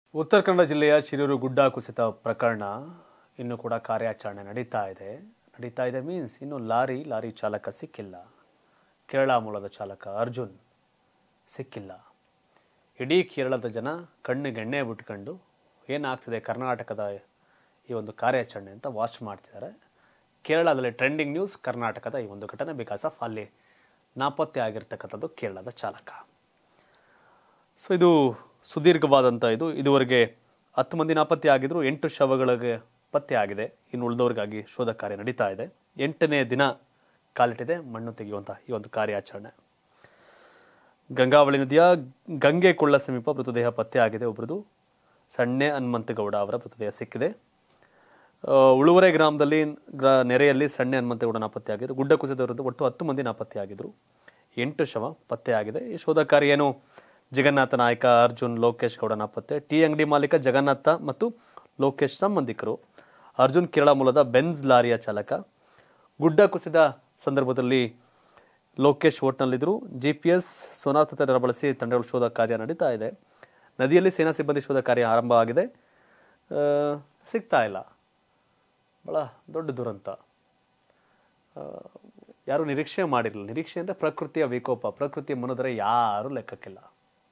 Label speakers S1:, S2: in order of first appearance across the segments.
S1: ಉತ್ತರ ಕನ್ನಡ ಜಿಲ್ಲೆಯ ಶಿರೂರು ಗುಡ್ಡ ಕುಸಿತ ಪ್ರಕರಣ ಇನ್ನೂ ಕೂಡ ಕಾರ್ಯಾಚರಣೆ ನಡೀತಾ ಇದೆ ನಡೀತಾ ಇದೆ ಮೀನ್ಸ್ ಇನ್ನು ಲಾರಿ ಲಾರಿ ಚಾಲಕ ಸಿಕ್ಕಿಲ್ಲ ಕೇರಳ ಮೂಲದ ಚಾಲಕ ಅರ್ಜುನ್ ಸಿಕ್ಕಿಲ್ಲ ಇಡೀ ಕೇರಳದ ಜನ ಕಣ್ಣಿಗೆ ಎಣ್ಣೆ ಬಿಟ್ಕೊಂಡು ಏನಾಗ್ತಿದೆ ಕರ್ನಾಟಕದ ಈ ಒಂದು ಕಾರ್ಯಾಚರಣೆ ಅಂತ ವಾಚ್ ಮಾಡ್ತಿದ್ದಾರೆ ಕೇರಳದಲ್ಲಿ ಟ್ರೆಂಡಿಂಗ್ ನ್ಯೂಸ್ ಕರ್ನಾಟಕದ ಈ ಒಂದು ಘಟನೆ ಬಿಕಾಸ್ ಆಫ್ ಅಲ್ಲಿ ನಾಪತ್ತೆ ಆಗಿರ್ತಕ್ಕಂಥದ್ದು ಕೇರಳದ ಚಾಲಕ ಸೊ ಇದು ಸುದೀರ್ಘವಾದಂಥ ಇದು ಇದುವರೆಗೆ ಹತ್ತು ಮಂದಿ ನಾಪತ್ತೆ ಆಗಿದ್ರು ಎಂಟು ಶವಗಳಿಗೆ ಪತ್ತೆ ಆಗಿದೆ ಇನ್ನು ಉಳಿದವರಿಗಾಗಿ ಶೋಧ ಕಾರ್ಯ ನಡೀತಾ ಇದೆ ಎಂಟನೇ ದಿನ ಕಾಲಿಟ್ಟಿದೆ ಮಣ್ಣು ತೆಗೆಯುವಂಥ ಈ ಒಂದು ಕಾರ್ಯಾಚರಣೆ ಗಂಗಾವಳಿ ನದಿಯ ಗಂಗೆ ಕೊಳ್ಳ ಸಮೀಪ ಮೃತದೇಹ ಪತ್ತೆ ಆಗಿದೆ ಒಬ್ಬರದು ಸಣ್ಣೆ ಹನುಮಂತಗೌಡ ಅವರ ಮೃತದೇಹ ಸಿಕ್ಕಿದೆ ಆ, ಉಳುವರೆ ಗ್ರಾಮದಲ್ಲಿ ಗ್ರಾ ನೆರೆಯಲ್ಲಿ ಸಣ್ಣೆ ಹನುಮಂತಗೌಡ ನಾಪತ್ತೆ ಆಗಿದ್ರು ಗುಡ್ಡ ಕುಸಿದ ವಿರುದ್ಧ ಒಟ್ಟು ಹತ್ತು ಮಂದಿ ನಾಪತ್ತೆ ಆಗಿದ್ರು ಎಂಟು ಶವ ಪತ್ತೆ ಆಗಿದೆ ಈ ಶೋಧ ಕಾರ್ಯ ಏನು ಜಗನ್ನಾಥ ನಾಯಕ ಅರ್ಜುನ್ ಲೋಕೇಶ್ ಗೌಡ ನಾಪತ್ತೆ ಟೀ ಅಂಗಡಿ ಮಾಲೀಕ ಜಗನ್ನಾಥ ಮತ್ತು ಲೋಕೇಶ್ ಸಂಬಂಧಿಕರು ಅರ್ಜುನ್ ಕೇರಳ ಮೂಲದ ಬೆನ್ಸ್ ಲಾರಿಯ ಚಾಲಕ ಗುಡ್ಡ ಕುಸಿದ ಸಂದರ್ಭದಲ್ಲಿ ಲೋಕೇಶ್ ಓಟ್ನಲ್ಲಿದ್ದರು ಜಿ ಪಿ ಎಸ್ ಸೋನಾರ್ ತಂತ್ರ ಬಳಸಿ ತಂಡಗಳು ಶೋಧ ಕಾರ್ಯ ನಡೀತಾ ಇದೆ ನದಿಯಲ್ಲಿ ಸೇನಾ ಸಿಬ್ಬಂದಿ ಶೋಧ ಕಾರ್ಯ ಆರಂಭ ಆಗಿದೆ ಆ, ಸಿಗ್ತಾ ಇಲ್ಲ ಭಾಳ ದೊಡ್ಡ ದುರಂತ ಆ, ಯಾರು ನಿರೀಕ್ಷೆ ಮಾಡಿರಲಿಲ್ಲ ನಿರೀಕ್ಷೆ ಅಂದರೆ ಪ್ರಕೃತಿಯ ವಿಕೋಪ ಪ್ರಕೃತಿಯ ಮುನಿದರೆ ಯಾರೂ ಲೆಕ್ಕಕ್ಕಿಲ್ಲ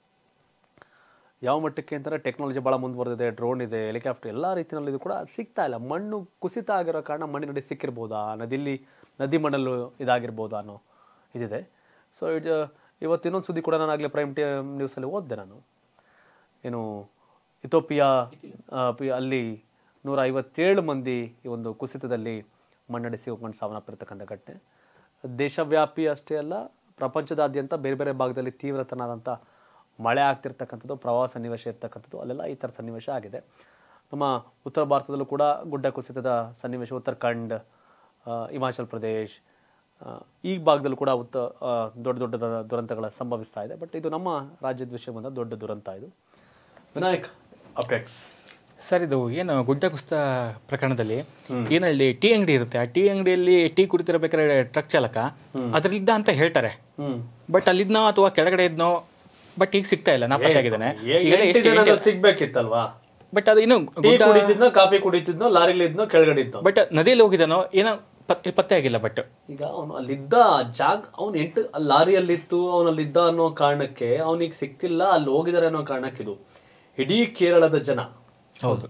S1: ಯಾವ ಮಟ್ಟಕ್ಕೆ ಅಂತಾರೆ ಟೆಕ್ನಾಲಜಿ ಭಾಳ ಮುಂದುವರೆದಿದೆ ಡ್ರೋನ್ ಇದೆ ಹೆಲಿಕಾಪ್ಟರ್ ಎಲ್ಲ ರೀತಿಯಲ್ಲಿ ಇದು ಕೂಡ ಸಿಗ್ತಾ ಇಲ್ಲ ಮಣ್ಣು ಕುಸಿತ ಆಗಿರೋ ಕಾರಣ ಮಣ್ಣಿನಡಿ ಸಿಕ್ಕಿರ್ಬೋದಾ ನದಿಲಿ ನದಿ ಮಣ್ಣಲ್ಲೂ ಇದಾಗಿರ್ಬೋದಾ ಅನ್ನೋ ಇದಿದೆ ಸೊ ಇದು ಇವತ್ತು ಇನ್ನೊಂದು ಸುದ್ದಿ ಕೂಡ ನಾನು ಆಗಲೇ ಪ್ರೈಮ್ ಟಿ ನ್ಯೂಸಲ್ಲಿ ಓದಿದೆ ನಾನು ಏನು ಇಥೋಪಿಯಾ ಆ, ಪಿ- ಅಲ್ಲಿ ನೂರ ಐವತ್ತೇಳು ಮಂದಿ ಈ ಒಂದು ಕುಸಿತದಲ್ಲಿ ಮಣ್ಣಡಿ ಸಿಕ್ಕೊಂಡು ಸಾವನ್ನಪ್ಪಿರ್ತಕ್ಕಂಥ ಘಟನೆ ದೇಶವ್ಯಾಪಿ ಅಷ್ಟೇ ಅಲ್ಲ ಪ್ರಪಂಚದಾದ್ಯಂತ ಬೇರೆ ಬೇರೆ ಭಾಗದಲ್ಲಿ ತೀವ್ರತನಾದಂಥ ಮಳೆ ಆಗ್ತಿರ್ತಕ್ಕಂಥದ್ದು ಪ್ರವಾಹ ಸನ್ನಿವೇಶ ಇರ್ತಕ್ಕಂಥದ್ದು ಅಲ್ಲೆಲ್ಲ ಈ ಥರ ಸನ್ನಿವೇಶ ಆಗಿದೆ ನಮ್ಮ ಉತ್ತರ ಭಾರತದಲ್ಲೂ ಕೂಡ ಗುಡ್ಡ ಕುಸಿತದ ಸನ್ನಿವೇಶ ಉತ್ತರಾಖಂಡ್ ಆ, ಹಿಮಾಚಲ್ ಪ್ರದೇಶ್ ಆ, ಈ ಭಾಗದಲ್ಲೂ ಕೂಡ ಉತ್ತ ಆ, ದೊಡ್ಡ ದೊಡ್ಡ ದುರಂತಗಳ ಸಂಭವಿಸ್ತಾ ಇದೆ ಬಟ್ ಇದು ನಮ್ಮ ರಾಜ್ಯದ ವಿಷಯ ಬಂದ ದೊಡ್ಡ ದುರಂತ ಇದು ವಿನಾಯಕ್ ಅಪ್ಡೇಟ್ಸ್
S2: ಸರ್ ಇದು ಏನು ಗುಡ್ಡ ಕುಸಿತ ಪ್ರಕರಣದಲ್ಲಿ ಏನಲ್ಲಿ ಟೀ ಅಂಗಡಿ ಇರುತ್ತೆ ಆ ಟೀ ಅಂಗಡಿಯಲ್ಲಿ ಟೀ ಕುಡಿತಿರ್ಬೇಕಾದ್ರೆ ಟ್ರಕ್ ಚಾಲಕ ಅದ್ರಲ್ಲಿದ್ದ ಅಂತ ಹೇಳ್ತಾರೆ
S1: ಹ್ಮ್
S2: ಬಟ್ ಅಲ್ಲಿದ್ನೋ ಅಥವಾ ಕೆಳಗಡೆ ಇದ್ನೋ ಬಟ್ ಈಗ ಸಿಗ್ತಾ ಇಲ್ಲ ನಾಪತ್ತೆ ಆಗಿದ್ದಾನೆ ಈಗೆಲ್ಲ
S1: ಎಂಟು
S2: ಎಷ್ಟು
S1: ದಿನದಲ್ಲಿ ಸಿಗ್ಬೇಕಿತ್ತಲ್ವಾ
S2: ಬಟ್ ಅದು ಇನ್ನು
S1: ಟೀ
S2: ಗುಡ್ಡ
S1: ಕುಡಿತಿದ್ನೋ ಕಾಫಿ ಕುಡಿತಿದ್ನೋ ಲಾರಿಲಿ ಇದ್ನೋ ಕೆಳಗಡೆ ಇದ್ನೋ
S2: ಬಟ್ ನದಿಯಲ್ಲಿ ಹೋಗಿದ್ದಾನೋ ಏನೋ ಪತ್- ಪತ್ತೆ ಆಗಿಲ್ಲ ಬಟ್
S1: ಈಗ ಅವನು ಅಲ್ಲಿದ್ದ ಜಾಗ ಅವ್ನು ಎಂಟು ಅಲ್ಲಿ ಲಾರಿಯಲ್ಲಿತ್ತು ಅವನಲ್ಲಿದ್ದ ಅನ್ನೋ ಕಾರಣಕ್ಕೆ ಅವನಿಗೆ ಸಿಕ್ತಿಲ್ಲ ಅಲ್ಲಿ ಹೋಗಿದ್ದಾರೆ ಅನ್ನೋ ಕಾರಣಕ್ಕೆ ಇದು ಇಡೀ ಕೇರಳದ ಜನ
S2: ಹೌದು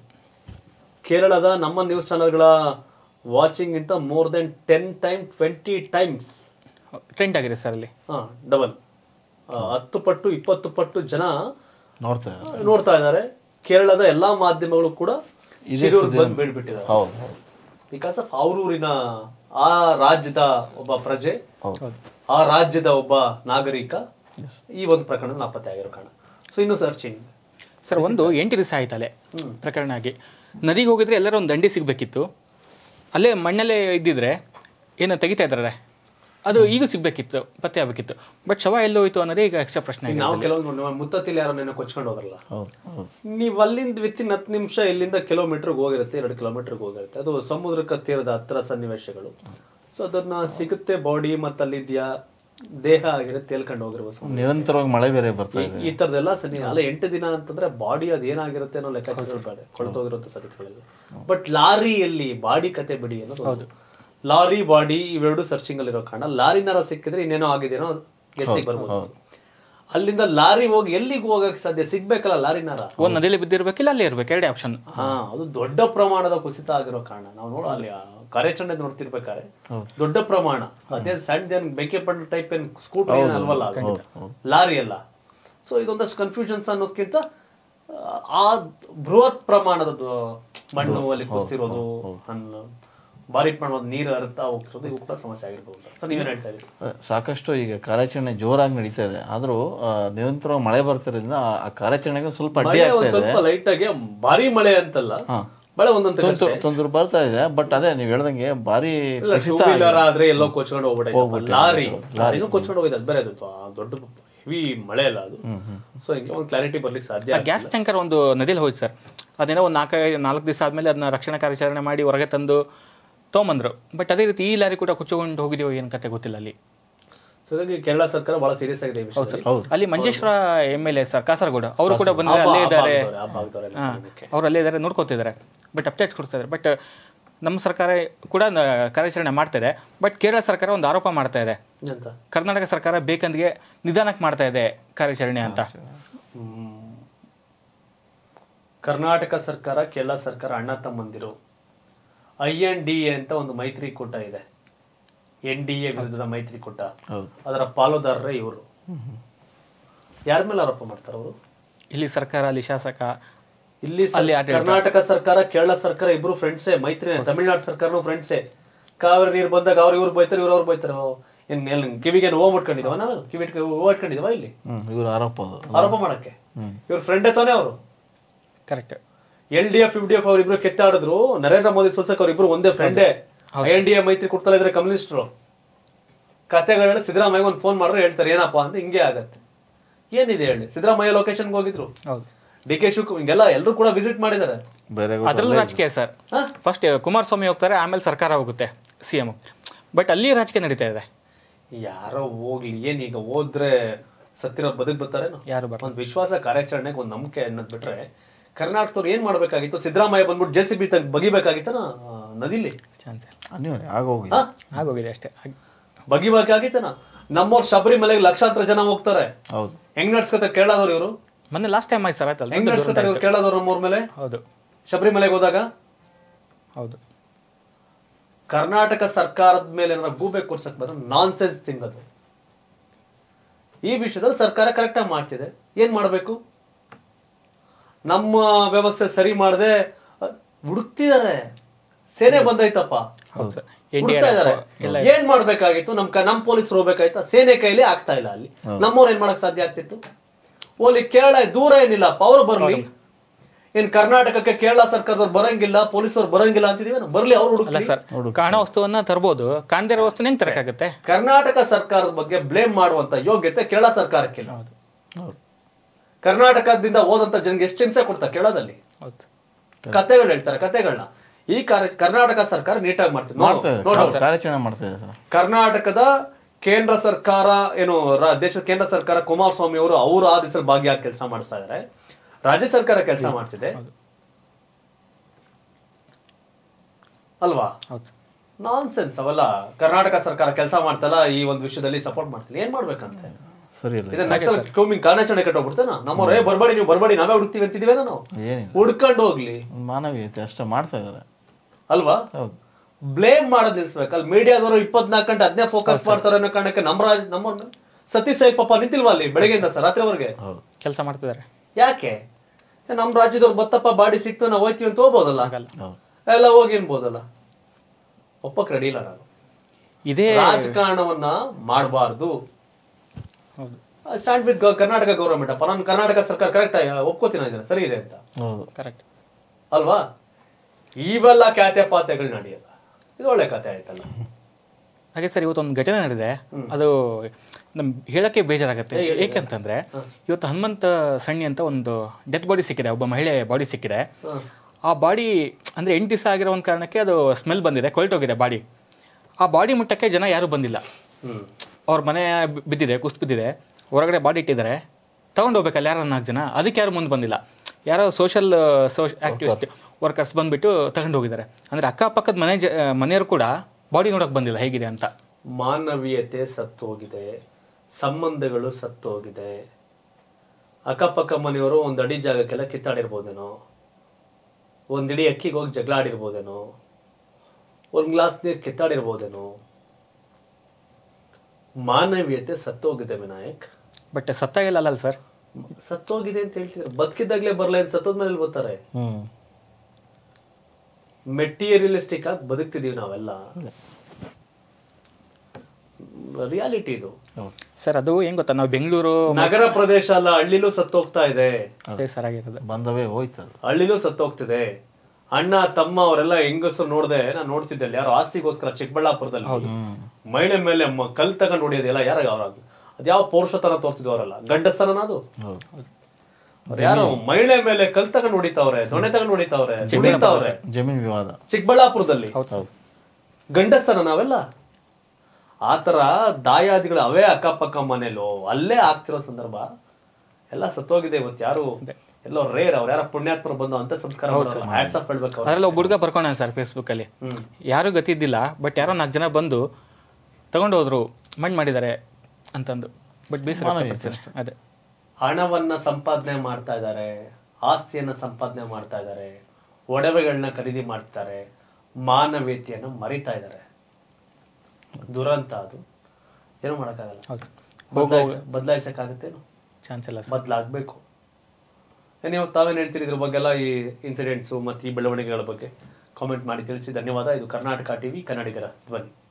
S1: ಕೇರಳದ ನಮ್ಮ ನ್ಯೂಸ್ ಚಾನೆಲ್ಗಳ ವಾಚಿಂಗ್ ಇಂತ more than ten time twenty times
S2: trend ಆಗಿದೆ ಸರ್ ಅಲ್ಲಿ
S1: ಹಾ ಡಬಲ್ ಹತ್ತು ಪಟ್ಟು ಇಪ್ಪತ್ತು ಪಟ್ಟು ಜನ
S3: ನೋಡ್ತಾ
S1: ನೋಡ್ತಾ ಇದ್ದಾರೆ ಕೇರಳದ ಎಲ್ಲಾ ಮಾಧ್ಯಮಗಳು ಕೂಡ ಬಂದು ಬೀಳ್ಬಿಟ್ಟಿದ್ದಾರೆ
S3: ಹೌದು ಹೌದು
S1: ಬಿಕಾಸ್ ಆಫ್ ಅವರೂರಿನ ಆ ರಾಜ್ಯದ ಒಬ್ಬ ಪ್ರಜೆ
S3: ಹೌದು
S1: ಆ ರಾಜ್ಯದ ಒಬ್ಬ ನಾಗರಿಕ ಈ ಒಂದು ಪ್ರಕರಣ ನಾಪತ್ತೆ ಆಗಿರೋ ಕಾರಣ ಸೊ ಇನ್ನು ಸರ್ಚಿಂಗ್
S2: ಸರ್ ಒಂದು ಎಂಟು ದಿವಸ ಆಯ್ತಲ್ಲೇ ಪ್ರಕರಣ ಆಗಿ ನದಿಗೆ ಹೋಗಿದ್ರೆ ಎಲ್ಲರೂ ಒಂದು ದಂಡಿ ಸಿಗಬೇಕಿತ್ತು ಅಲ್ಲೇ ಮಣ್ಣಲ್ಲೇ ಇದ್ದಿದ್ರೆ ಏನೋ ತೆಗಿತಾ ಇದ್ದಾರೆ ಅದು ಈಗ ಸಿಗ್ಬೇಕಿತ್ತು ಪತ್ತೆ ಆಗಬೇಕಿತ್ತು ಬಟ್ ಶವ ಎಲ್ಲೋ ಹೋಯ್ತು ಅನ್ನೋದೇ ಈಗ ಎಕ್ಸ್ಟ್ರಾ ಪ್ರಶ್ನೆ ಆಗಿದೆ
S1: ನಾವು ಕೆಲವೊಂದು ನಮ್ಮ ಮುತ್ತತ್ತಿಲಿ ಯಾರೋ ನೆನೆ ಕೊಚ್ಕೊಂಡು ಹೋದ್ರಲ್ಲ
S3: ಹೌದು ಹೌದು
S1: ನೀವು ಅಲ್ಲಿಂದ ವಿತಿನ್ ಹತ್ತು ನಿಮಿಷ ಇಲ್ಲಿಂದ ಕಿಲೋಮೀಟರ್ಗೆ ಹೋಗಿರುತ್ತೆ ಎರಡು ಕಿಲೋಮೀಟರ್ಗೆ ಹೋಗಿರುತ್ತೆ ಅದು ಸಮುದ್ರಕ್ಕೆ ತೀರದ ಹತ್ರ ಸನ್ನಿವೇಶಗಳು ಸೊ ಅದನ್ನ ಸಿಗುತ್ತೆ ಬಾಡಿ ಮತ್ತೆ ಅಲ್ಲಿದ್ಯಾ ದೇಹ ಆಗಿರುತ್ತೆ ತೇಲ್ಕೊಂಡು ಹೋಗಿರ್ಬೋದು
S3: ನಿರಂತರವಾಗಿ ಮಳೆ ಬೇರೆ ಬರ್ತಾ ಇದೆ
S1: ಈ ತರದೆಲ್ಲ ಸನ್ನಿ ಅಲ್ಲ ಎಂಟು ದಿನ ಅಂತಂದ್ರೆ ಬಾಡಿ ಅದು ಏನಾಗಿರುತ್ತೆ ಅನ್ನೋ ಲೆಕ್ಕಾಚಾರ ಬೇಡ ಕೊಳ್ತೋಗಿರುತ್ತೆ ಸಾಧ್ಯತೆಗಳಿಲ್ಲ ಬಟ್ ಲಾರಿಯಲ್ಲಿ ಬಾಡಿ ಕತೆ ಬಿಡಿ ಅನ್ನೋದು ಒಂದು. ಲಾರಿ ಬಾಡಿ ಇವೆರಡು ಸರ್ಚಿಂಗ್ ಅಲ್ಲಿ ಇರೋ ಕಾರಣ ಲಾರಿನಾರ ಸಿಕ್ಕಿದ್ರೆ ಇನ್ನೇನೋ ಆಗಿದೆನೋ ಗೆಸ್ಸಿಗೆ ಬರ್ಬೋದು ಅಲ್ಲಿಂದ ಲಾರಿ ಹೋಗಿ ಎಲ್ಲಿಗೆ ಹೋಗಕ್ಕೆ ಸಾಧ್ಯ ಸಿಗ್ಬೇಕಲ್ಲ ಲಾರಿನಾರ
S2: ಒಂದು ನದಿಯಲ್ಲಿ ಬಿದ್ದಿರ್ಬೇಕಿಲ್ಲ ಅಲ್ಲೇ ಇರ್ಬೇಕು ಎರಡೇ ಆಪ್ಷನ್
S1: ಹಾ ಅದು ದೊಡ್ಡ ಪ್ರಮಾಣದ ಕುಸಿತ ಆಗಿರೋ ಕಾರಣ ನಾವು ನೋಡೋ ಅಲ್ಲಿ ಆ ಕಾರ್ಯಾಚರಣೆ ನೋಡ್ತಿರ್ಬೇಕಾದ್ರೆ ದೊಡ್ಡ ಪ್ರಮಾಣ ಅದೇ ಸಣ್ಣದೇನು ಬೆಂಕಿ ಪಣ್ಣ ಟೈಪ್ ಏನ್ ಸ್ಕೂಟರ್ ಏನ್ ಅಲ್ವಲ್ಲ ಅದು. ಲಾರಿ ಅಲ್ಲ ಸೊ ಇದೊಂದಷ್ಟು ಕನ್ಫ್ಯೂಷನ್ಸ್ ಅನ್ನೋದಕ್ಕಿಂತ ಆ ಬೃಹತ್ ಪ್ರಮಾಣದ ದು- ಮಣ್ಣು ಅಲ್ಲಿ ಕುಸಿರೋದು ಅನ್ನೋ ಭಾರಿ ಪ್ರಮಾಣದ ನೀರು ಹರಿತಾ ಹೋಗ್ತಿರೋದು ಇವು ಕೂಡ ಸಮಸ್ಯೆ ಆಗಿರ್ಬೋದು ಸರ್ ನೀವೇನ್ ಹೇಳ್ತಾ ಇದ್ದೀರಿ
S3: ಅಹ್, ಸಾಕಷ್ಟು ಈಗ ಕಾರ್ಯಾಚರಣೆ ಜೋರಾಗಿ ನಡೀತಾ ಇದೆ ಆದ್ರೂ ಆ, ನಿರಂತರವಾಗಿ ಮಳೆ ಬರ್ತಿರೋದ್ರಿಂದ ಆ- ಆ ಕಾರ್ಯಾಚರಣೆಗೆ ಸ್ವಲ್ಪ ಅಡ್ಡಿ
S1: ಮಳೆ
S3: ಆಗ್ತಾ
S1: ಒಂದ್
S3: ಇದೆ
S1: ಸ್ವಲ್ಪ ಲೈಟ್ ಆಗಿ ಭಾರಿ ಮಳೆ ಅಂತಲ್ಲ ಮಳೆ ಒಂದೊಂದು
S3: ತೊಂದ್ರೆ ತೊಂದ್ರೆ ಬರ್ತಾ ಇದೆ ಬಟ್ ಅದೇ ನೀವು ಹೇಳ್ದಂಗೆ ಭಾರಿ
S1: ಟೂ ವೀಲರ್ ಆದ್ರೆ ಎಲ್ಲೋ ಕೊಚ್ಕೊಂಡು ಹೋಗ್ಬಿಟ್ಟೈತೆ ಲಾರಿ ಲಾರಿನೂ ಕೊಚ್ಕೊಂಡು ಹೋಗಿದೆ ಅದು ಬೇರೆ ಅದು ಆ ದೊಡ್ಡ ಹೆವಿ ಮಳೆ ಅಲ್ಲ ಅದು ಸೊ ಹಿಂಗೆ ಒಂದು ಕ್ಲಾರಿಟಿ ಬರ್ಲಿಕ್ಕೆ ಸಾಧ್ಯ
S2: ಗ್ಯಾಸ್ ಟ್ಯಾಂಕರ್ ಒಂದು ನದಿಯಲ್ಲಿ ಹೋಯ್ತು ಸರ್ ಅದೇನೋ ಒಂದು ನಾಲ್ಕು ನಾಲ್ಕು ದಿವಸ ಆದಮೇಲೆ ಅದನ್ನ ರಕ್ಷಣಾ ಕಾರ್ಯಾಚರಣೆ ಮಾಡಿ ಹೊರಗೆ ತಂದು ತೊಗೊಂಬಂದ್ರು ಬಟ್ ಅದೇ ರೀತಿ ಈ ಲಾರಿ ಕೂಡ ಕುಚ್ಕೊಂಡು ಹೋಗಿದೆಯೋ ಏನು ಕತೆ ಗೊತ್ತಿಲ್ಲ ಅಲ್ಲಿ
S1: ಸೊ ಹಾಗಾಗಿ ಕೇರಳ ಸರ್ಕಾರ ಬಹಳ ಸೀರಿಯಸ್ ಆಗಿದೆ ಈ ವಿಷಯದಲ್ಲಿ.
S2: ಅಲ್ಲಿ Manjeshwar M L A sir Kasaragod ಅವರು ಕೂಡ ಬಂದ್ರೆ
S1: ಆ
S2: ಅಲ್ಲೇ
S1: ಬಾ- ಆ
S2: ಇದ್ದಾರೆ
S1: ಭಾಗದವ್ರೆ, ಆ ಭಾಗದವ್ರೆ ಎಲ್ಲ ಕಾರಣಕ್ಕೆ.
S2: ಅವ್ರು ಅಲ್ಲೇ ಇದ್ದಾರೆ ನೋಡ್ಕೋತಿದ್ದಾರೆ ಬಟ್ ಅಪ್ಡೇಟ್ಸ್ ಕೊಡ್ತಾ ಇದ್ದಾರೆ ಬಟ್ ನಮ್ಮ ಸರ್ಕಾರ ಕೂಡ ನ- ಕಾರ್ಯಾಚರಣೆ ಮಾಡ್ತಾ ಇದೆ ಬಟ್ ಕೇರಳ ಸರ್ಕಾರ ಒಂದು ಆರೋಪ ಮಾಡ್ತಾ ಇದೆ
S1: ಎಂತ
S2: ಕರ್ನಾಟಕ ಸರ್ಕಾರ ಬೇಕಂದಿಗೆ ನಿಧಾನಕ್ಕೆ ಮಾಡ್ತಾ ಇದೆ ಕಾರ್ಯಾಚರಣೆ ಅಂತ
S1: ಕರ್ನಾಟಕ ಸರ್ಕಾರ ಕೇರಳ ಸರ್ಕಾರ ಅಣ್ಣ ತಮ್ಮಂದಿರು ಐ ಎನ್ ಡಿ ಎ ಅಂತ ಒಂದು ಮೈತ್ರಿಕೂಟ ಇದೆ ಎನ್ ಡಿ ಎ ವಿರುದ್ಧದ ಮೈತ್ರಿಕೂಟ
S3: ಹೌದು
S1: ಅದರ ಪಾಲುದಾರರೇ ಇವರು ಯಾರ ಮೇಲೆ ಆರೋಪ ಮಾಡ್ತಾರೆ ಅವರು
S2: ಇಲ್ಲಿ ಸರ್ಕಾರ ಅಲ್ಲಿ ಶಾಸಕ
S1: ಇಲ್ಲಿ ಸ-
S2: ಅಲ್ಲಿ ಆಡಳಿತ.
S1: ಕರ್ನಾಟಕ ಸರ್ಕಾರ ಕೇರಳ ಸರ್ಕಾರ ಇಬ್ರು ಫ್ರೆಂಡ್ಸೇ ಮೈತ್ರಿ ತಮಿಳ್ನಾಡು ಸರ್ಕಾರನು ಫ್ರೆಂಡ್ಸೇ ಕಾವೇರಿ ನೀರು ಬಂದಾಗ ಅವ್ರು ಇವ್ರು ಬೈತಾರೆ ಇವ್ರು ಅವ್ರು ಬೈತಾರೆ ಓ, ಏನ್ ಏನ್ ಕಿವಿಗೆ ಹೂವು ಮುಟ್ಕೊಂಡಿದವ ನಾವು ಕಿವಿ ಹೂವು ಇಟ್ಕೊಂಡಿದವ ಇಲ್ಲಿ
S3: ಹ್ಮ್ ಇವ್ರ ಆರೋಪ ಅದು
S1: ಆರೋಪ ಮಾಡಕ್ಕೆ ಇವ್ರ ಫ್ರೆಂಡೇ ತಾನೇ ಅವರು
S2: correct
S1: L D F U D F ಅವ್ರಿಬ್ರು ಕೆತ್ತಾಡಿದ್ರು ನರೇಂದ್ರ ಮೋದಿ ಸೋಲ್ಸಕ್ ಅವ್ರಿಬ್ರು ಒಂದೇ ಫ್ರೆಂಡೇ ಎನ್ ಡಿ ಎ ಮೈತ್ರಿ ಕೊಡ್ತಾ ಇದ್ರೆ ಕಮ್ಯುನಿಸ್ಟ್ರು ಕತೆಗಳನ್ನ ಸಿದ್ದರಾಮಯ್ಯ ಒಂದು ಫೋನ್ ಮಾಡಿದ್ರೆ ಹೇಳ್ತಾರೆ ಏನಪ್ಪಾ ಅಂತ ಹಿಂಗೆ ಆಗತ್ತೆ ಏನಿದೆ ಹೇಳಿ ಸಿದ್ದರಾಮಯ್ಯ ಲೊಕೇಶನ್ಗೆ ಹೋಗಿದ್ರು
S2: ಹೌದು
S1: ಡಿ ಕೆ ಶಿವಕುಮಾರ್ ಹಿಂಗೆಲ್ಲ ಎಲ್ಲರೂ ಕೂಡ ವಿಸಿಟ್ ಮಾಡಿದ್ದಾರೆ
S3: ಬೇರೆ
S2: ಅದರಲ್ಲೂ ರಾಜಕೀಯ ಸರ್
S1: ಹಾ?
S2: ಫಸ್ಟ್ ಕುಮಾರಸ್ವಾಮಿ ಹೋಗ್ತಾರೆ ಆಮೇಲೆ ಸರ್ಕಾರ ಹೋಗುತ್ತೆ ಸಿ ಎಂ ಬಟ್ ಅಲ್ಲಿ ರಾಜಕೀಯ ನಡೀತಾ ಇದೆ
S1: ಯಾರೋ ಹೋಗ್ಲಿ ಏನೀಗ ಹೋದ್ರೆ ಸತ್ತಿರೋ ಬದುಕ್ ಬರ್ತಾರೇನೋ
S2: ಯಾರು ಬರ್
S1: ಒಂದು ವಿಶ್ವಾಸ ಕಾರ್ಯಾಚರಣೆಗೆ ಒಂದು ನಂಬಿಕೆ ಅನ್ನೋದು ಬಿಟ್ರೆ ಕರ್ನಾಟಕದವ್ರು ಏನ್ ಮಾಡ್ಬೇಕಾಗಿತ್ತು ಸಿದ್ದರಾಮಯ್ಯ ಬಂದ್ಬಿಟ್ಟು ಜೆ ಸಿ ಬಿ ತಗ್ ಬಗಿಬೇಕಾಗಿತ್ತನ ಆ, ನದಿಲಿ
S2: ಚಾನ್ಸ್
S3: ಅನಿವಾರ್ಯ ಆಗೋಗಿ
S1: ಹಾ?
S2: ಆಗೋಗಿದೆ ಅಷ್ಟೇ ಆಗ್-
S1: ಬಗಿಬೇಕಾಗಿತ್ತನ ನಮ್ಮವ್ರು ಶಬರಿಮಲೆಗೆ ಲಕ್ಷಾಂತರ ಜನ ಹೋಗ್ತಾರೆ
S3: ಹೌದು
S1: ಹೆಂಗ್ ನಡ್ಸ್ಕೊತಾರೆ ಕೇರಳದವ್ರು ಇವರು
S2: ಮೊನ್ನೆ ಲಾಸ್ಟ್ ಟೈಮ್ ಆಯ್ತು ಸರ್ ಆಯ್ತಲ್ಲ
S1: ಹೆಂಗ್ ನಡ್ಸ್ಕೊತಾರೆ ಇವ್ರು ಕೇರಳದವ್ರು ನಮ್ಮೂರ್ ಮೇಲೆ
S2: ಹೌದು
S1: ಶಬರಿಮಲೆಗೆ ಹೋದಾಗ
S2: ಹೌದು
S1: ಕರ್ನಾಟಕ ಸರ್ಕಾರದ ಮೇಲೆ ಏನಾರ ಗೂಬೆ ಕೂರ್ಸಕ್ ಬಂದ್ರೆ ನಾನ್ ಸೆನ್ಸ್ ಥಿಂಗ್ ಅದು ಈ ವಿಷಯದಲ್ಲಿ ಸರ್ಕಾರ ಕರೆಕ್ಟ್ ಆಗಿ ಮಾಡ್ತಿದೆ ಏನ್ ಮಾಡ್ಬೇಕು ನಮ್ಮ ವ್ಯವಸ್ಥೆ ಸರಿ ಮಾಡದೆ ಹುಡುಕ್ತಿದ್ದಾರೆ ಸೇನೆ ಬಂದೈತಪ್ಪ
S2: ಹೌದು ಸರ್
S1: ಹುಡುಕ್ತಾ ಇದಾರೆ ಏನ್ ಮಾಡ್ಬೇಕಾಗಿತ್ತು ನಮ್ ಕ- ನಮ್ ಪೊಲೀಸರು ಹೋಗ್ಬೇಕಾಯ್ತಾ ಸೇನೆ ಕೈಲಿ ಆಗ್ತಾ ಇಲ್ಲ ಅಲ್ಲಿ ನಮ್ಮವ್ರು ಏನ್ ಮಾಡಕ್ ಸಾಧ್ಯ ಆಗ್ತಿತ್ತು ಓಲಿ ಕೇರಳ ದೂರ ಏನಿಲ್ಲಪ್ಪ ಅವ್ರು ಬರ್ಲಿ ಏನ್ ಕರ್ನಾಟಕಕ್ಕೆ ಕೇರಳ ಸರ್ಕಾರದವ್ರು ಬರಂಗಿಲ್ಲ ಪೊಲೀಸರು ಬರಂಗಿಲ್ಲ ಅಂತಿದೀವಿ ಬರ್ಲಿ ಅವ್ರು
S2: ಅಲ್ಲ
S1: ಹುಡುಕ್ಲಿ
S2: ಸರ್ ಕಾಣೋ ವಸ್ತುವನ್ನ ತರ್ಬೋದು ಕಾಣದೇ ಇರೋ ವಸ್ತುನ ಹೆಂಗ್ ತರಕಾಗತ್ತೆ
S1: ಕರ್ನಾಟಕ ಸರ್ಕಾರದ ಬಗ್ಗೆ ಬ್ಲೇಮ್ ಮಾಡುವಂತ ಯೋಗ್ಯತೆ ಕೇರಳ ಸರ್ಕಾರಕ್ಕಿಲ್ಲ
S2: ಹೌದು
S3: ಹೌದು
S1: ಕರ್ನಾಟಕದಿಂದ ಹೋದಂತ ಜನಗೆ ಎಷ್ಟು ಹಿಂಸೆ ಕೊಡ್ತಾರೆ ಕೇರಳದಲ್ಲಿ
S2: ಹೌದು
S1: ಕತೆಗಳು ಹೇಳ್ತಾರೆ ಕತೆಗಳನ್ನ ಈ ಕಾರ್ಯ ಕರ್ನಾಟಕ ಸರ್ಕಾರ ನೀಟಾಗಿ ಮಾಡ್ತಿದೆ
S3: ಮಾಡ್ತಾ
S1: ನೋಡು, ನೋಡು.
S3: ಇದೆ ಕಾರ್ಯಾಚರಣೆ ಮಾಡ್ತಾ ಇದೆ ಸರ್
S1: ಕರ್ನಾಟಕದ ಕೇಂದ್ರ ಸರ್ಕಾರ ಏನು ರಾ- ದೇಶದ ಕೇಂದ್ರ ಸರ್ಕಾರ ಕುಮಾರಸ್ವಾಮಿ ಅವರು ಅವರು ಆ ದಿವಸದಲ್ಲಿ ಭಾಗಿಯಾಗಿ ಕೆಲಸ ಮಾಡಿಸ್ತಾ ಇದಾರೆ ರಾಜ್ಯ ಸರ್ಕಾರ ಕೆಲಸ ಮಾಡ್ತಿದೆ ಅಲ್ವಾ
S2: ಹೌದು
S1: ನಾನ್ ಸೆನ್ಸ್ ಅವೆಲ್ಲ ಕರ್ನಾಟಕ ಸರ್ಕಾರ ಕೆಲಸ ಮಾಡ್ತಲ್ಲ ಈ ಒಂದು ವಿಷಯದಲ್ಲಿ ಸಪೋರ್ಟ್ ಮಾಡ್ತಿಲ್ಲ ಏನ್ ಮಾಡ್ಬೇಕಂತೆ
S3: ಸರಿ ಇಲ್ಲ
S1: ಇದನ್ನ ನಕ್ಸಲ್ ಕೋಮಿಂಗ್ ಕಾರ್ಯಾಚರಣೆ ಕಟ್ಟೋಗ್ಬಿಡ್ತೇನ ನಮ್ಮವ್ರು ಏ ಬರ್ಬೇಡಿ ನೀವು ಬರ್ಬೇಡಿ ನಾವೇ ಹುಡುಕ್ತೀವಿ ಅಂತಿದೀವೇನ ನಾವು
S3: ಏನಿಲ್ಲ
S1: ಹುಡ್ಕೊಂಡು ಹೋಗ್ಲಿ
S3: ಮಾನವೀಯತೆ ಅಷ್ಟೇ ಮಾಡ್ತಾ ಇದಾರೆ
S1: ಅಲ್ವಾ
S3: ಹೌದು
S1: ಬ್ಲೇಮ್ ಮಾಡೋದ್ ನಿಲ್ಸ್ಬೇಕು ಅಲ್ಲಿ ಮೀಡಿಯಾದವರು ಇಪ್ಪತ್ನಾಲ್ಕು ಗಂಟೆ ಅದನ್ನೇ ಫೋಕಸ್ ಮಾಡ್ತಾರೆ ಅನ್ನೋ ಕಾರಣಕ್ಕೆ ನಮ್ಮ ರಾಜ್ ನಮ್ಮ ಸತೀಶ್ ಸಾಯಿ ಪಾಪ ನಿಂತಿಲ್ವಾ ಅಲ್ಲಿ ಬೆಳಗ್ಗೆಯಿಂದ ಸರ್ ರಾತ್ರಿವರೆಗೆ
S3: ಹೌದು
S2: ಕೆಲಸ ಮಾಡ್ತಿದ್ದಾರೆ
S1: ಯಾಕೆ ಏ, ನಮ್ ರಾಜ್ಯದವ್ರು ಬತ್ತಪ್ಪ ಬಾಡಿ ಸಿಕ್ತು ನಾವು ಹೋಯ್ತೀವಿ ಅಂತ ಹೋಗ್ಬೋದಲ್ಲ
S2: ಆಗಲ್ಲ
S3: ಹೌದು
S1: ಎಲ್ಲ ಹೋಗಿ ಅನ್ಬೋದಲ್ಲ ಒಪ್ಪಕ್ ರೆಡಿ ಇಲ್ಲ ನಾನು
S2: ಇದೇ
S1: ರಾಜಕಾರಣವನ್ನ ಮಾಡಬಾರ್ದು
S2: ಹೌದು
S1: ಸ್ಟ್ಯಾಂಡ್ ವಿತ್ ಕರ್ನಾಟಕ ಗೌರ್ಮೆಂಟ್ ಅಪ್ಪ ನಾನು ಕರ್ನಾಟಕ ಸರ್ಕಾರ ಕರೆಕ್ಟ್ ಒಪ್ಕೋತೀನಿ ಇದನ್ನ ಸರಿ ಇದೆ ಅಂತ
S3: ಹೌದು
S2: ಕರೆಕ್ಟ್
S1: ಅಲ್ವಾ ಇವೆಲ್ಲ ಖ್ಯಾತೆ ಪಾತೆಗಳು ನಡೆಯಲ್ಲ ಇದು ಒಳ್ಳೆ ಕತೆ ಆಯ್ತಲ್ಲ
S2: ಹಾಗೆ ಸರ್ ಇವತ್ತೊಂದು ಘಟನೆ ನಡೆದಿದೆ ಅದು ನಮ್ ಹೇಳಕ್ಕೆ ಬೇಜಾರಾಗುತ್ತೆ ಏಕೆಂತಂದ್ರೆ ಇವತ್ತು ಹನುಮಂತ ಸಣ್ಣಿ ಅಂತ ಒಂದು ಡೆತ್ ಬಾಡಿ ಸಿಕ್ಕಿದೆ ಒಬ್ಬ ಮಹಿಳೆ ಬಾಡಿ ಸಿಕ್ಕಿದೆ ಆ ಬಾಡಿ ಅಂದ್ರೆ ಎಂಟು ದಿವಸ ಆಗಿರೋ ಒಂದು ಕಾರಣಕ್ಕೆ ಅದು ಸ್ಮೆಲ್ ಬಂದಿದೆ ಕೊಳ್ತೋಗಿದೆ ಬಾಡಿ ಆ ಬಾಡಿ ಮುಟ್ಟಕ್ಕೆ ಜನ ಯಾರು ಬಂದಿಲ್ಲ
S1: ಹ್ಮ್
S2: ಅವ್ರ ಮನೆ ಬಿ- ಬಿದ್ದಿದೆ ಕುಸ್ತು ಬಿದ್ದಿದೆ ಹೊರಗಡೆ ಬಾಡಿ ಇಟ್ಟಿದ್ದಾರೆ ತಗೊಂಡು ಹೋಗ್ಬೇಕಲ್ಲ ಯಾರು ನಾಲ್ಕು ಜನ ಅದಕ್ಕೆ ಯಾರು ಮುಂದೆ ಬಂದಿಲ್ಲ ಯಾರೋ ಸೋಷಲ್ ಸೋಶ್ ಆಕ್ಟಿವಿಸ್ಟ್ ವರ್ಕರ್ಸ್ ಬಂದ್ಬಿಟ್ಟು ತಗೊಂಡು ಹೋಗಿದ್ದಾರೆ ಅಂದ್ರೆ ಅಕ್ಕಪಕ್ಕದ ಮನೆ ಜ ಮನೆಯವರು ಕೂಡ ಬಾಡಿ ನೋಡಕ್ ಬಂದಿಲ್ಲ ಹೇಗಿದೆ ಅಂತ
S1: ಮಾನವೀಯತೆ ಸತ್ತೋಗಿದೆ ಸಂಬಂಧಗಳು ಸತ್ತೋಗಿದೆ ಅಕ್ಕಪಕ್ಕ ಮನೆಯವರು ಒಂದು ಅಡಿ ಜಾಗಕ್ಕೆಲ್ಲ ಕಿತ್ತಾಡಿರ್ಬೋದೇನೋ ಒಂದಿಡಿ ಅಕ್ಕಿಗೆ ಹೋಗಿ ಜಗಳ ಆಡಿರ್ಬೋದೇನೋ ಒಂದು ಗ್ಲಾಸ್ ನೀರು ಕಿತ್ತಾಡಿರ್ಬೋದೇನೋ ಮಾನವೀಯತೆ ಸತ್ತೋಗಿದೆ ವಿನಾಯಕ್
S2: ಬಟ್ ಸತ್ತಾಗಿಲ್ಲ ಅಲ್ಲ ಸರ್
S1: ಸತ್ತೋಗಿದೆ ಅಂತ ಹೇಳ್ತಿದ್ರು ಬದುಕಿದ್ದಾಗ್ಲೇ ಬರಲ್ಲ ಅಂತ ಸತ್ತೋದ್ಮೇಲೆ ಬರ್ತಾರೆ
S3: ಹ್ಮ್
S1: ಮೆಟೀರಿಯಲಿಸ್ಟಿಕ್ ಆಗಿ ಬದುಕ್ತಿದೀವಿ ನಾವೆಲ್ಲ ರಿಯಾಲಿಟಿ ಇದು
S3: ಹೌದು
S2: ಸರ್ ಅದು ಹೆಂಗ್ ಗೊತ್ತಾ ನಾವು ಬೆಂಗಳೂರು
S1: ನಗರ ಪ್ರದೇಶ ಅಲ್ಲ ಹಳ್ಳಿಲೂ ಸತ್ತೋಗ್ತಾ ಇದೆ
S2: ಸರ್ ಆಗಿರೋದು
S3: ಬಂದವೇ ಹೋಯ್ತದು
S1: ಹಳ್ಳಿಲೂ ಸತ್ತೋಗ್ತಿದೆ ಅಣ್ಣ ತಮ್ಮ ಅವರೆಲ್ಲ ಹೆಂಗಸರು ನೋಡ್ದೆ ನಾನು ನೋಡ್ತಿದ್ದೆ ಅಲ್ಲಿ ಯಾರೋ ಆಸ್ತಿಗೋಸ್ಕರ ಚಿಕ್ಕಬಳ್ಳಾಪುರದಲ್ಲಿ ಮಹಿಳೆ ಮೇಲೆ ಮ- ಕಲ್ ತಗೊಂಡು ಹೊಡಿಯೋದಿಲ್ಲ ಯಾರ ಅವ್ರ ಅದ್ಯಾವ ಪೌರುಷತನ ತೋರ್ತಿದ್ವು ಅವರೆಲ್ಲ ಗಂಡಸ್ತನ ಅದು
S3: ಹೌದು
S1: ಅವ್ರು ಯಾರೋ ಮಹಿಳೆ ಮೇಲೆ ಕಲ್ ತಗೊಂಡು ಹೊಡಿತಾವ್ರೆ ದೊಣೆ ತಗೊಂಡು ಹೊಡಿತಾವ್ರೆ ದುಡಿತಾವ್ರೆ
S3: ಜಮೀನ್ ವಿವಾದ
S1: ಚಿಕ್ಕಬಳ್ಳಾಪುರದಲ್ಲಿ
S3: ಹೌದು
S1: ಗಂಡಸ್ತನ ನಾವೆಲ್ಲ ಆ ಥರ ದಾಯಾದಿಗಳು ಅವೇ ಅಕ್ಕಪಕ್ಕ ಮನೇಲೋ ಅಲ್ಲೇ ಆಗ್ತಿರೋ ಸಂದರ್ಭ ಎಲ್ಲ ಸತ್ತೋಗಿದೆ ಇವತ್ತು ಯಾರು ಎಲ್ಲೋ ರೇರ್ ಅವ್ರು ಯಾರ ಪುಣ್ಯಾತ್ಮರು ಬಂದು ಅಂತ ಸಂಸ್ಕಾರ ಹ್ಯಾಟ್ಸ್ ಆಫ್ ಹೇಳ್ಬೇಕು ಅವ್ರು.
S2: ಅದರಲ್ಲಿ ಒಬ್ಬ ಹುಡುಗ ಬರ್ಕೊಂಡ ಸರ್ ಫೇಸ್ಬುಕ್ಕಲ್ಲಿ ಯಾರೂ ಗೊತ್ತಿದ್ದಿಲ್ಲ ಬಟ್ ಯಾರೋ ನಾಲ್ಕು ಜನ ಬಂದು ತಗೊಂಡು ಹೋದ್ರು ಮಣ್ಣು ಮಾಡಿದ್ದಾರೆ ಅಂತಂದು ಬಟ್ ಬೇಸರ ವ್ಯಕ್ತಪಡಿಸಿದ್ರು. ಅದೇ
S1: ಹಣವನ್ನ ಸಂಪಾದನೆ ಮಾಡ್ತಾ ಇದ್ದಾರೆ ಆಸ್ತಿಯನ್ನ ಸಂಪಾದನೆ ಮಾಡ್ತಾ ಇದ್ದಾರೆ ಒಡವೆಗಳನ್ನ ಖರೀದಿ ಮಾಡ್ತಾರೆ ಮಾನವೀಯತೆಯನ್ನು ಮರಿತಾ ಇದ್ದಾರೆ ದುರಂತ ಅದು ಏನು ಮಾಡೋಕ್ಕಾಗಲ್ಲ
S2: ಹೌದು
S1: ಬದಲಾಯಿಸ ಬದಲಾಯಿಸಕ್ಕಾಗತ್ತೇನು
S2: ಚಾನ್ಸ್ ಇಲ್ಲ ಸರ್
S1: ಬದಲಾಗಬೇಕು ನೀವು ತಾವೇನು ಹೇಳ್ತೀರಿ ಇದ್ರ ಬಗ್ಗೆ ಎಲ್ಲ ಈ ಇನ್ಸಿಡೆಂಟ್ಸು ಮತ್ತು ಈ ಬೆಳವಣಿಗೆಗಳ ಬಗ್ಗೆ ಕಾಮೆಂಟ್ ಮಾಡಿ ತಿಳಿಸಿ ಧನ್ಯವಾದ ಇದು ಕರ್ನಾಟಕ ಟಿವಿ ಕನ್ನಡಿಗರ ಧ್ವನಿ